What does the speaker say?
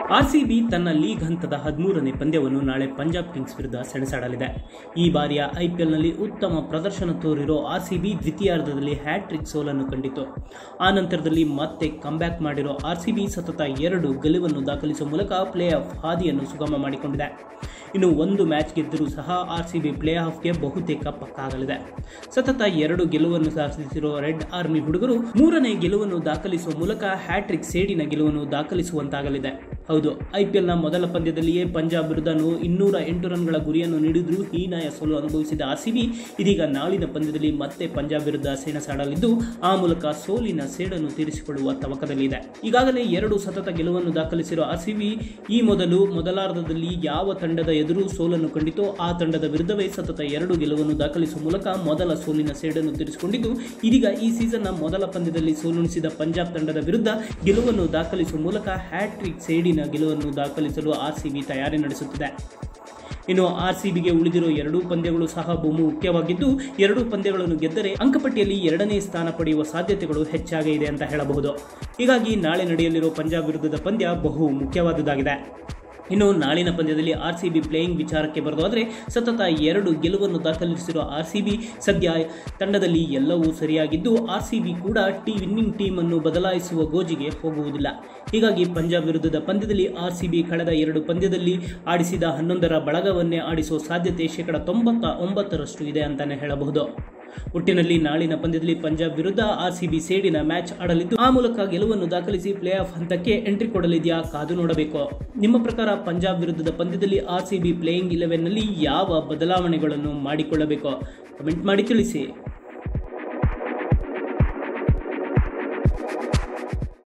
RCB ತನ್ನ league ಹಂತದ ಹದಿಮೂರನೇ ಪಂದ್ಯವನ್ನು ನಾಳೆ ಪಂಜಾಬ್ ಕಿಂಗ್ಸ್ ವಿರುದ್ಧ ಸೆಣಸಾಡಲಿದೆ ಈ ಬಾರಿಯ ಐಪಿಎಲ್ನಲ್ಲಿ ಉತ್ತಮ ಪ್ರದರ್ಶನ ತೋರಿರೋ ಆರ್ಸಿಬಿ ದ್ವಿತೀಯಾರ್ಧದಲ್ಲಿ ಹ್ಯಾಟ್ರಿಕ್ ಸೋಲನ್ನು ಕಂಡಿತು ಆ ನಂತರದಲ್ಲಿ ಮತ್ತೆ ಕಂಬ್ಯಾಕ್ ಮಾಡಿರೋ ಆರ್ಸಿಬಿ ಸತತ ಎರಡು ಗೆಲುವನ್ನು ದಾಖಲಿಸುವ ಮೂಲಕ ಪ್ಲೇ ಆಫ್ ಹಾದಿಯನ್ನು ಸುಗಮ ಮಾಡಿಕೊಂಡಿದೆ ಇನ್ನು ಒಂದು ಮ್ಯಾಚ್ ಗೆದ್ದರೂ ಸಹ ಆರ್ಸಿಬಿ ಪ್ಲೇ ಆಫ್ಗೆ ಬಹುತೇಕ ಪಕ್ಕಾಗಲಿದೆ ಸತತ ಎರಡು ಗೆಲುವನ್ನು ಸಾಧಿಸಿರುವ ರೆಡ್ ಆರ್ಮಿ ಹುಡುಗರು ಮೂರನೇ ಗೆಲುವನ್ನು ದಾಖಲಿಸುವ ಮೂಲಕ ಹ್ಯಾಟ್ರಿಕ್ ಸೇಡಿನ ಗೆಲುವನ್ನು ದಾಖಲಿಸುವಂತಾಗಲಿದೆ ಹೌದು ಐಪಿಎಲ್ನ ಮೊದಲ ಪಂದ್ಯದಲ್ಲಿಯೇ ಪಂಜಾಬ್ ವಿರುದ್ಧ ಇನ್ನೂರ ಎಂಟು ರನ್ಗಳ ಗುರಿಯನ್ನು ನೀಡಿದ್ರೂ ಹೀನಾಯ ಸೋಲು ಅನುಭವಿಸಿದ ಆರ್ಸಿಬಿ ಇದೀಗ ನಾಳಿನ ಪಂದ್ಯದಲ್ಲಿ ಮತ್ತೆ ಪಂಜಾಬ್ ವಿರುದ್ಧ ಸೆಣಸಾಡಲಿದ್ದು ಆ ಮೂಲಕ ಸೋಲಿನ ಸೇಡನ್ನು ತೀರಿಸಿಕೊಳ್ಳುವ ತವಕದಲ್ಲಿದೆ ಈಗಾಗಲೇ ಎರಡು ಸತತ ಗೆಲುವನ್ನು ದಾಖಲಿಸಿರುವ ಆರ್ಸಿಬಿ ಈ ಮೊದಲು ಮೊದಲಾರ್ಧದಲ್ಲಿ ಯಾವ ತಂಡದ ಎದುರು ಸೋಲನ್ನು ಕಂಡಿತೋ ಆ ತಂಡದ ವಿರುದ್ಧವೇ ಸತತ ಎರಡು ಗೆಲುವನ್ನು ದಾಖಲಿಸುವ ಮೂಲಕ ಮೊದಲ ಸೋಲಿನ ಸೇಡನ್ನು ತೀರಿಸಿಕೊಂಡಿದ್ದು ಇದೀಗ ಈ ಸೀಸನ್ನ ಮೊದಲ ಪಂದ್ಯದಲ್ಲಿ ಸೋಲುಣಿಸಿದ ಪಂಜಾಬ್ ತಂಡದ ವಿರುದ್ಧ ಗೆಲುವನ್ನು ದಾಖಲಿಸುವ ಮೂಲಕ ಹ್ಯಾಟ್ರಿಕ್ ಸೇಡಿನ ಗೆಲುವನ್ನು ದಾಖಲಿಸಲು ಆರ್ಸಿಬಿ ತಯಾರಿ ನಡೆಸುತ್ತಿದೆ ಇನ್ನು ಆರ್ಸಿಬಿಗೆ ಉಳಿದಿರೋ ಎರಡೂ ಪಂದ್ಯಗಳು ಸಹ ಬಹು ಮುಖ್ಯವಾಗಿದ್ದು ಎರಡೂ ಪಂದ್ಯಗಳನ್ನು ಗೆದ್ದರೆ ಅಂಕಪಟ್ಟಿಯಲ್ಲಿ ಎರಡನೇ ಸ್ಥಾನ ಪಡೆಯುವ ಸಾಧ್ಯತೆಗಳು ಹೆಚ್ಚಾಗೇ ಇದೆ ಅಂತ ಹೇಳಬಹುದು ಹೀಗಾಗಿ ನಾಳೆ ನಡೆಯಲಿರೋ ಪಂಜಾಬ್ ವಿರುದ್ಧದ ಪಂದ್ಯ ಬಹು ಮುಖ್ಯವಾದುದಾಗಿದೆ ಇನ್ನು ನಾಳಿನ ಪಂದ್ಯದಲ್ಲಿ ಆರ್ ಸಿ ಬಿ ಪ್ಲೇಯಿಂಗ್ ವಿಚಾರಕ್ಕೆ ಬರೋದಾದರೆ ಸತತ ಎರಡು ಗೆಲುವನ್ನು ದಾಖಲಿಸಿರುವ ಆರ್ ಸಿ ಬಿ ಸದ್ಯ ತಂಡದಲ್ಲಿ ಎಲ್ಲವೂ ಸರಿಯಾಗಿದ್ದು ಆರ್ ಸಿ ಬಿ ಕೂಡ ಟಿ ವಿನ್ನಿಂಗ್ ಟೀಮ್ ಅನ್ನು ಬದಲಾಯಿಸುವ ಗೋಜಿಗೆ ಹೋಗುವುದಿಲ್ಲ ಹೀಗಾಗಿ ಪಂಜಾಬ್ ವಿರುದ್ಧದ ಪಂದ್ಯದಲ್ಲಿ ಆರ್ ಸಿ ಬಿ ಕಳೆದ ಎರಡು ಪಂದ್ಯದಲ್ಲಿ ಆಡಿಸಿದ ಹನ್ನೊಂದರ ಬಳಗವನ್ನೇ ಆಡಿಸುವ ಸಾಧ್ಯತೆ ಶೇಕಡ ತೊಂಬತ್ತ ಒಂಬತ್ತರಷ್ಟು ಇದೆ ಅಂತಾನೆ ಹೇಳಬಹುದು ಒಟ್ಟಿನಲ್ಲಿ ನಾಳಿನ ಪಂದ್ಯದಲ್ಲಿ ಪಂಜಾಬ್ ವಿರುದ್ಧ ಆರ್ಸಿಬಿ ಸೇಡಿನ ಮ್ಯಾಚ್ ಆಡಲಿದ್ದು ಆ ಮೂಲಕ ಗೆಲುವನ್ನು ದಾಖಲಿಸಿ ಪ್ಲೇ ಆಫ್ ಹಂತಕ್ಕೆ ಎಂಟ್ರಿ ಕೊಡಲಿದೆಯಾ ಕಾದು ನೋಡಬೇಕು ನಿಮ್ಮ ಪ್ರಕಾರ ಪಂಜಾಬ್ ವಿರುದ್ಧದ ಪಂದ್ಯದಲ್ಲಿ ಆರ್ಸಿಬಿ ಪ್ಲೇಯಿಂಗ್ ಇಲೆವೆನ್ನಲ್ಲಿ ಯಾವ ಬದಲಾವಣೆಗಳನ್ನು ಮಾಡಿಕೊಳ್ಳಬೇಕು ಕಮೆಂಟ್ ಮಾಡಿ ತಿಳಿಸಿ